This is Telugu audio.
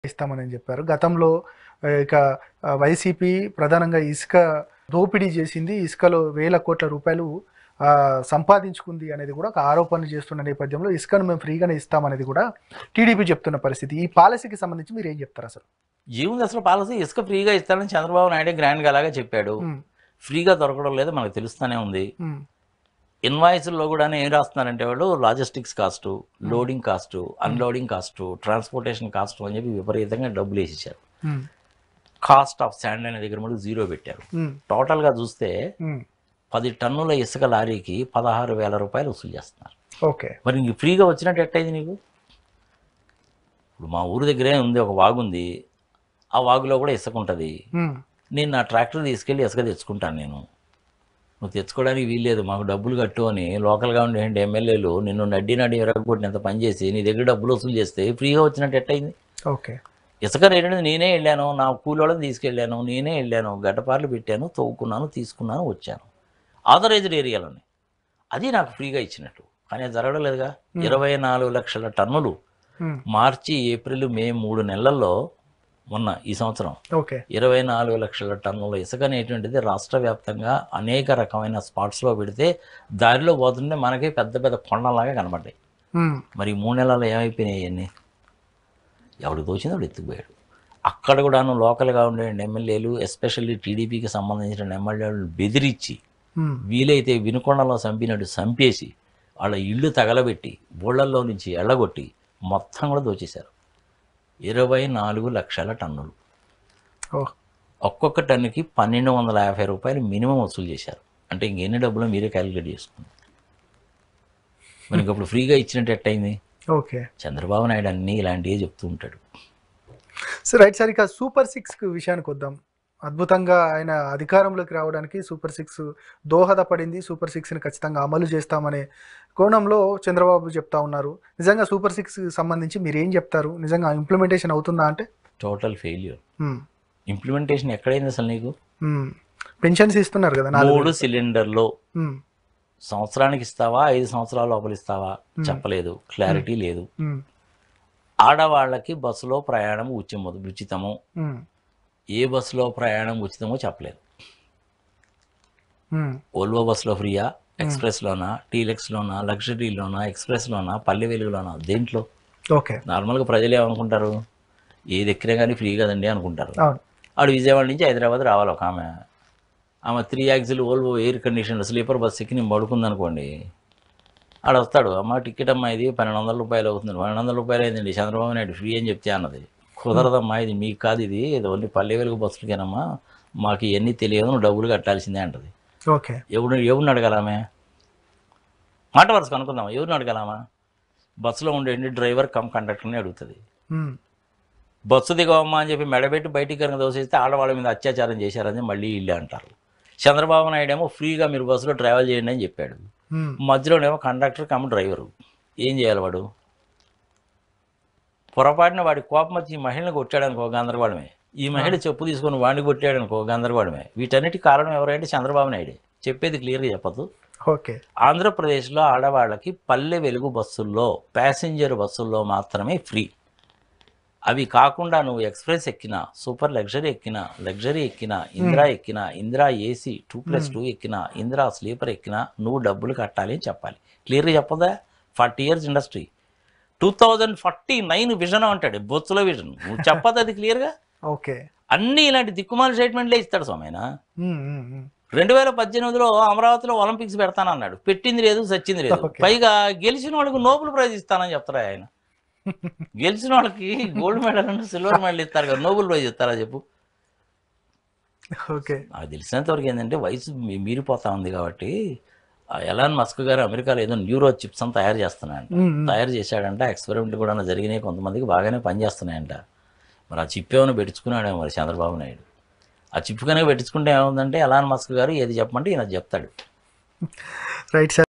ఇస్తామని చెప్పారు గతంలో ఆ, ఇక ఆ, వైసీపీ ప్రధానంగా ఇసుక దోపిడీ చేసింది ఇసుకలో వేల కోట్ల రూపాయలు ఆ, సంపాదించుకుంది అనేది కూడా ఒక ఆరోపణ చేస్తున్న నేపథ్యంలో ఇసుకను మేము ఫ్రీగానే ఇస్తామనేది కూడా టీడీపీ చెప్తున్న పరిస్థితి ఈ పాలసీకి సంబంధించి మీరు ఏం చెప్తారు అసలు ఏముంది అసలు పాలసీ ఇసుక ఫ్రీగా ఇస్తానని చంద్రబాబు నాయుడు గ్రాండ్గా అలాగే చెప్పాడు ఉమ్, ఫ్రీగా దొరకడం లేదు మనకు తెలుస్తూనే ఉంది ఉమ్, ఇన్వాయిస్లో కూడా ఏం రాస్తున్నారంటే వాళ్ళు logistics cost loading cost unloading cost transportation cost అని చెప్పి విపరీతంగా డబ్బులు వేసేసారు ఉమ్, కాస్ట్ ఆఫ్ శాండ్ అనే దగ్గర మటుకు జీరో పెట్టారు ఉమ్, టోటల్గా చూస్తే ఉమ్. పది టన్నుల ఇసుక లారీకి పదహారు వేల రూపాయలు వసూలు చేస్తున్నారు ఓకే మరి ఇంక ఫ్రీగా వచ్చినట్టు ఎట్టయింది నీకు ఇప్పుడు మా ఊరి దగ్గరే ఉంది ఒక వాగు ఉంది ఆ వాగులో కూడా ఇసుక ఉంటుంది ఉమ్, నేను నా ట్రాక్టర్ తీసుకెళ్ళి ఇసుక తెచ్చుకుంటాను నేను నువ్వు తెచ్చుకోవడానికి వీల్లేదు మాకు డబ్బులు కట్టు అని లోకల్గా ఉండే ఎమ్మెల్యేలు నిన్ను నడ్డి నడ్డి ఎరగొట్టినంత పని చేసి నీ దగ్గర డబ్బులు వసూలు చేస్తే ఫ్రీగా వచ్చినట్టు ఎట్టయింది ఓకే ఇసుక రేటు నేనే వెళ్ళాను నా కూలోళ్ళని తీసుకెళ్ళాను నేనే వెళ్ళాను గడ్డపార్లు పెట్టాను తవ్వుకున్నాను తీసుకున్నాను వచ్చాను ఆథరైజ్డ్ ఏరియాలోనే అది నాకు ఫ్రీగా ఇచ్చినట్టు కానీ అది జరగడం లేదుగా ఇరవై నాలుగు లక్షల టన్నులు ఉమ్, మార్చి ఏప్రిల్ మే మూడు నెలల్లో మొన్న ఈ సంవత్సరం ఓకే ఇరవై నాలుగు లక్షల టన్నుల ఇసుక అనేటువంటిది రాష్ట్ర వ్యాప్తంగా అనేక రకమైన స్పాట్స్లో పెడితే దారిలో పోతుంటే మనకి పెద్ద పెద్ద కొండలాగా కనబడ్డాయి ఉమ్, మరి ఈ మూడు నెలలు ఏమైపోయినాయి అన్నీ ఎవడు తోచిందో వాడు ఎత్తుకుపోయాడు అక్కడ కూడాను లోకల్గా ఉండే ఎమ్మెల్యేలు ఎస్పెషల్లీ టీడీపీకి సంబంధించిన ఎమ్మెల్యేలను బెదిరించి ఉమ్, వీలైతే వినుకొండలో చంపినట్టు చంపేసి వాళ్ళ ఇళ్ళు తగలబెట్టి ఊళ్ళల్లో నుంచి ఎళ్ళగొట్టి మొత్తం కూడా దోచేశారు ఇరవై నాలుగు లక్షల టన్నులు ఓ ఒక్కొక్క టన్నుకి పన్నెండు వందల యాభై రూపాయలు మినిమం వసూలు చేశారు అంటే ఇంకెన్ని డబ్బులు మీరే క్యాలిక్యులేట్ చేసుకోండి మనకి ఇప్పుడు ఫ్రీగా ఇచ్చినట్టు ఎట్టయింది ఓకే చంద్రబాబు నాయుడు అన్నీ ఇలాంటివే చెప్తూ ఉంటాడు సో రైట్ సార్ ఇక సూపర్ సిక్స్ విషయానికి వద్దాం అద్భుతంగా ఆయన అధికారంలోకి రావడానికి సూపర్ సిక్స్ దోహదపడింది సూపర్ సిక్స్ని ఖచ్చితంగా అమలు చేస్తామనే కోణంలో చంద్రబాబు చెప్తా ఉన్నారు నిజంగా సూపర్ సిక్స్ సంబంధించి మీరు ఏం చెప్తారు నిజంగా ఇంప్లిమెంటేషన్ అవుతుందా అంటే టోటల్ ఫెయిల్యూర్ ఉమ్, ఇంప్లిమెంటేషన్ ఎక్కడైంది అసలు నీకు ఉమ్. పెన్షన్స్ ఇస్తున్నారు కదా నాలుగు మూడు సిలిండర్లో ఉమ్, సంవత్సరానికి ఇస్తావా ఐదు సంవత్సరాల లోపల ఇస్తావా చెప్పలేదు క్లారిటీ లేదు ఉమ్, ఆడవాళ్ళకి బస్సులో ప్రయాణం ఉచితము ఉచితము ఉమ్, ఏ బస్సులో ప్రయాణం ఉచితమో చెప్పలేదు ఉమ్, ఓల్వో బస్సులో ఫ్రీయా ఎక్స్ప్రెస్లోనా టీలెక్స్లోనా లగ్జరీలోనా ఎక్స్ప్రెస్లోనా పల్లె వెలుగులోనా దేంట్లో ఓకే నార్మల్గా ప్రజలు ఏమనుకుంటారు ఏది ఎక్కినా కానీ ఫ్రీ కదండి అనుకుంటారు అవును ఆడు విజయవాడ నుంచి హైదరాబాద్ రావాలి ఒక ఆమె ఆమె three axle Volvo air condition sleeper bus ఎక్కి నేను పడుకుందనుకోండి ఆడ వస్తాడు అమ్మ టికెట్ అమ్మా ఇది పన్నెండు వందల రూపాయలు అవుతుంది పన్నెండు వందల రూపాయలు అయిందండి చంద్రబాబు నాయుడు ఫ్రీ అని చెప్తే అన్నది కుదరదమ్మా ఇది మీకు కాదు ఇది ఇది ఓన్లీ పల్లె వెలుగు బస్సులకేనమ్మా మాకు ఇవన్నీ తెలియదు నువ్వు డబ్బులు కట్టాల్సిందే అంటది ఓకే ఎవడు ఎవరిని అడగాలామే మాట వరుస అనుకుందామా ఎవరిని అడగాలామా బస్సులో ఉండే డ్రైవర్ కమ్ కండక్టర్ని అడుగుతుంది ఉమ్, బస్సు దిగవమ్మా అని చెప్పి మెడబెట్టి బయటికి కనుక దోసేస్తే ఆడవాళ్ళ మీద అత్యాచారం చేశారని మళ్ళీ ఇల్లే అంటారు చంద్రబాబు నాయుడు ఏమో ఫ్రీగా మీరు బస్సులో ట్రావెల్ చేయండి అని చెప్పాడు ఉమ్, మధ్యలోనేమో కండక్టర్ కమ్ డ్రైవరు ఏం చేయాలి వాడు పొరపాటున వాడి కోపం వచ్చి ఈ మహిళను కొట్టాడనుకో గందరగోళమే ఈ మహిళ చెప్పు తీసుకొని వాడిని కొట్టాడనుకో గందరగోళమే వీటన్నిటి కారణం ఎవరంటే చంద్రబాబు నాయుడే చెప్పేది క్లియర్గా చెప్పదు ఓకే ఆంధ్రప్రదేశ్లో ఆడవాళ్ళకి పల్లె వెలుగు బస్సుల్లో ప్యాసింజర్ బస్సుల్లో మాత్రమే ఫ్రీ అవి కాకుండా నువ్వు ఎక్స్ప్రెస్ ఎక్కినా సూపర్ లగ్జరీ ఎక్కినా లగ్జరీ ఎక్కినా ఇందిరా ఎక్కినా Indira AC two plus two ఎక్కినా ఇందిరా స్లీపర్ ఎక్కినా నువ్వు డబ్బులు కట్టాలి అని చెప్పాలి క్లియర్గా చెప్పదా forty years industry two thousand forty nine vision అంటాడు బొత్సుల విజన్ నువ్వు చెప్పదు అది క్లియర్గా ఓకే అన్నీ ఇలాంటి దిక్కుమాల స్టేట్మెంట్లే ఇస్తాడు స్వామైనా ఉమ్, ఉమ్, ఉమ్. రెండు వేల పద్దెనిమిదిలో అమరావతిలో ఒలింపిక్స్ పెడతానన్నాడు పెట్టింది లేదు సచ్చింది లేదు Okay. పైగా గెలిచిన వాళ్ళకి నోబెల్ ప్రైజ్ ఇస్తానని చెప్తారా ఆయన గెలిచిన వాళ్ళకి గోల్డ్ మెడల్ సిల్వర్ మెడల్ ఇస్తారు కదా నోబెల్ ప్రైజ్ ఇస్తారా చెప్పు ఓకే నాకు తెలిసినంత వరకు ఏంటంటే వయసు మీ- మీరిపోతా ఉంది కాబట్టి ఆ ఎలాన్ మస్క్ గారు అమెరికాలో ఏదో న్యూరో చిప్స్ అని తయారు చేస్తున్నాయంట ఉమ్, ఉమ్. తయారు చేశాడంట ఎక్స్పెరిమెంట్ కూడా జరిగినాయి కొంతమందికి బాగానే పనిచేస్తున్నాయంట మరి ఆ చిప్ ఏమైనా పెట్టించుకున్నాడేమో మరి చంద్రబాబు నాయుడు ఆ చిప్ కనుక పెట్టించుకుంటే ఏముందంటే ఎలాన్ మస్క్ గారు ఏది చెప్పమంటే ఈయన చెప్తాడు రైట్ సార్